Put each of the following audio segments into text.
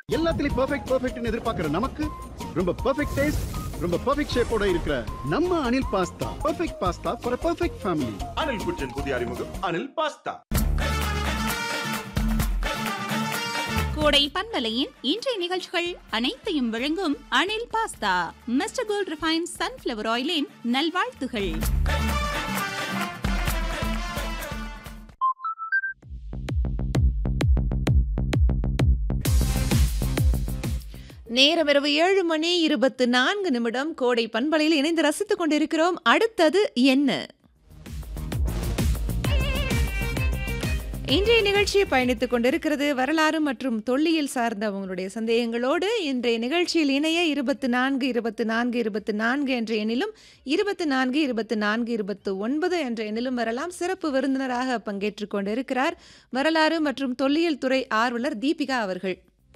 எல்லாத்துலயும் பெர்ஃபெக்ட் பெர்ஃபெக்ட்னு எதிர்பார்க்கிற நமக்கு ரொம்ப பெர்ஃபெக்ட் டேஸ்ட் ரொம்ப பெர்ஃபெக்ட் ஷேப்போட இருக்கிற நம்ம Anil pasta perfect pasta for perfect family Anil kitchen புதிய அறிமுகம் அனில் பாஸ்தா கோடை பண்பலையின் இன்றைய நிகழ்ச்சிகள் அனைத்தையும் வழங்கும் Anil pasta mister gold refine sunflower ஆயிலின் நல்வாழ்த்துகள் நேரம் இரவு ஏழு மணி இருபத்து நான்கு நிமிடம் கோடை பண்பலையில் இணைந்து ரசித்துக் கொண்டிருக்கிறோம் அடுத்தது என்ன இன்றைய நிகழ்ச்சியை பயணித்துக் கொண்டிருக்கிறது வரலாறு மற்றும் தொல்லியல் சார்ந்த அவங்களுடைய சந்தேகங்களோடு இன்றைய நிகழ்ச்சியில் இணைய இருபத்து நான்கு இருபத்து நான்கு இருபத்து நான்கு என்ற எண்ணிலும் இருபத்து நான்கு இருபத்து நான்கு இருபத்து ஒன்பது என்ற எண்ணிலும் வரலாம் சிறப்பு விருந்தினராக பங்கேற்றுக் கொண்டிருக்கிறார் வரலாறு மற்றும் தொல்லியல் துறை ஆர்வலர் தீபிகா அவர்கள்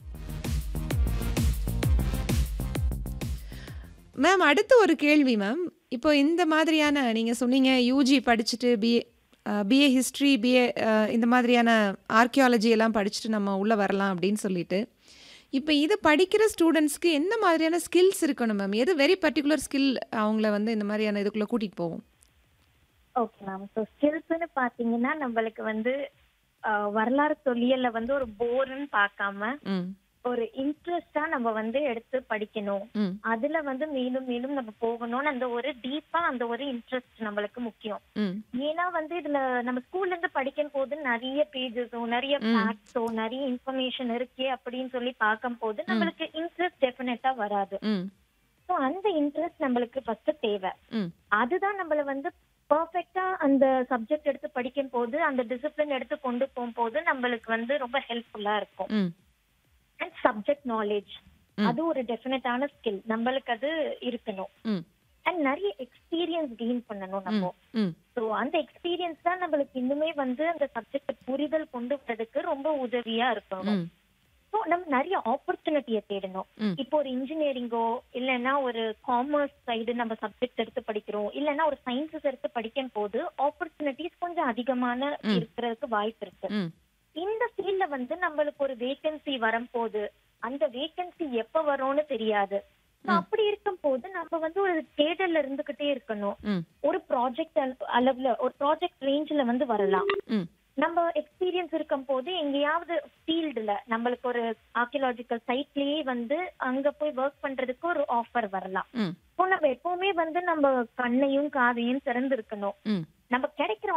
மேம் அடுத்து ஒரு கேள்வி மேம் இப்போ இந்த மாதிரியான நீங்கள் சொன்னீங்க யூஜி படிச்சுட்டு பிஏ பிஏ ஹிஸ்ட்ரி பிஏ இந்த மாதிரியான ஆர்கியாலஜி எல்லாம் படிச்சுட்டு நம்ம உள்ளே வரலாம் அப்படின்னு சொல்லிட்டு இப்போ இது படிக்கிற ஸ்டூடெண்ட்ஸ்க்கு என்ன மாதிரியான ஸ்கில்ஸ் இருக்கணும் மேம் எது வெரி பர்டிகுலர் ஸ்கில் அவங்கள வந்து இந்த மாதிரியான இதுக்குள்ளே கூட்டிகிட்டு போகும் ஓகே மேம் ஸோ ஸ்கில்ஸ்னு பார்த்தீங்கன்னா நம்மளுக்கு வந்து ஆஹ், வரலாறு தொல்லியல்ல வந்து ஒரு போர்னு பார்க்காம ம் ஒரு இன்ட்ரெஸ்டா நம்ம வந்து எடுத்து படிக்கணும் ம் அதுல வந்து மேலும் மேலும் நம்ம போகணும்னு அந்த ஒரு டீப்பா அந்த ஒரு இன்ட்ரெஸ்ட் நம்மளுக்கு முக்கியம் ம் ஏன்னா வந்து இதுல நம்ம ஸ்கூல்ல இருந்து படிக்கும் போது நிறைய பேஜஸோ நிறைய ஃபேக்ட்ஸோ நிறைய இன்ஃபர்மேஷன் இருக்கே அப்படின்னு சொல்லி பார்க்கும் போது நம்மளுக்கு இன்ட்ரெஸ்ட் டெஃபினட்டா வராது ம் ஸோ அந்த இன்ட்ரெஸ்ட் நம்மளுக்கு ஃபர்ஸ்ட் தேவை ம் அதுதான் நம்மள வந்து பர்ஃபெக்டா அந்த சப்ஜெக்ட் எடுத்து படிக்கும் போது அந்த டிசிப்ளின் எடுத்து கொண்டு போகும்போது நம்மளுக்கு வந்து ரொம்ப ஹெல்ப்ஃபுல்லா இருக்கும் ம் அண்ட் சப்ஜெக்ட் நாலேஜ் அது ஒரு டெஃபினட்டான ஸ்கில் நம்மளுக்கு அது இருக்கணும் ம் அண்ட் நிறைய எக்ஸ்பீரியன்ஸ் கெயின் பண்ணணும் நம்ம ம் ஸோ அந்த எக்ஸ்பீரியன்ஸ் தான் நம்மளுக்கு இன்னுமே வந்து அந்த சப்ஜெக்ட் புரிதல் கொண்டு வரதுக்கு ரொம்ப உதவியா இருக்கணும் ம் ஸோ நம்ம நிறைய ஆப்பர்ச்சுனிட்டியை தேடணும் ம். இப்போ ஒரு இன்ஜினியரிங்கோ இல்லைன்னா ஒரு காமர்ஸ் சைடு நம்ம சப்ஜெக்ட் எடுத்து படிக்கிறோம் இல்லைன்னா ஒரு சயின்சஸ் எடுத்து படிக்கும் போது ஆப்பர்ச்சுனிட்டிஸ் கொஞ்சம் அதிகமான இருக்கிறதுக்கு வாய்ப்பு இருக்கு ம் இந்த ஃபீல்ட்ல வந்து நம்மளுக்கு ஒரு வேகன்சி வரும்போது அந்த வேகன்சி எப்ப வரும்னு தெரியாது So அப்படி இருக்கும் போது நம்ம வந்து ஒரு தேடல்ல இருந்துகிட்டே இருக்கணும் ம் ஒரு ப்ராஜெக்ட் அளவுல ஒரு ப்ராஜெக்ட் ரேஞ்ச்ல வந்து வரலாம் ம் நம்ம எக்ஸ்பீரியன்ஸ் இருக்கும் போது எங்கேயாவது ஃபீல்டுல நம்மளுக்கு ஒரு ஆர்கியலாஜிக்கல் சைட்லயே வந்து அங்க போய் ஒர்க் பண்றதுக்கு ஒரு ஆஃபர் வரலாம் ம் இப்போ நம்ம எப்பவுமே வந்து நம்ம கண்ணையும் காதையும் திறந்து இருக்கணும் ம் நம்ம கிடைக்கிற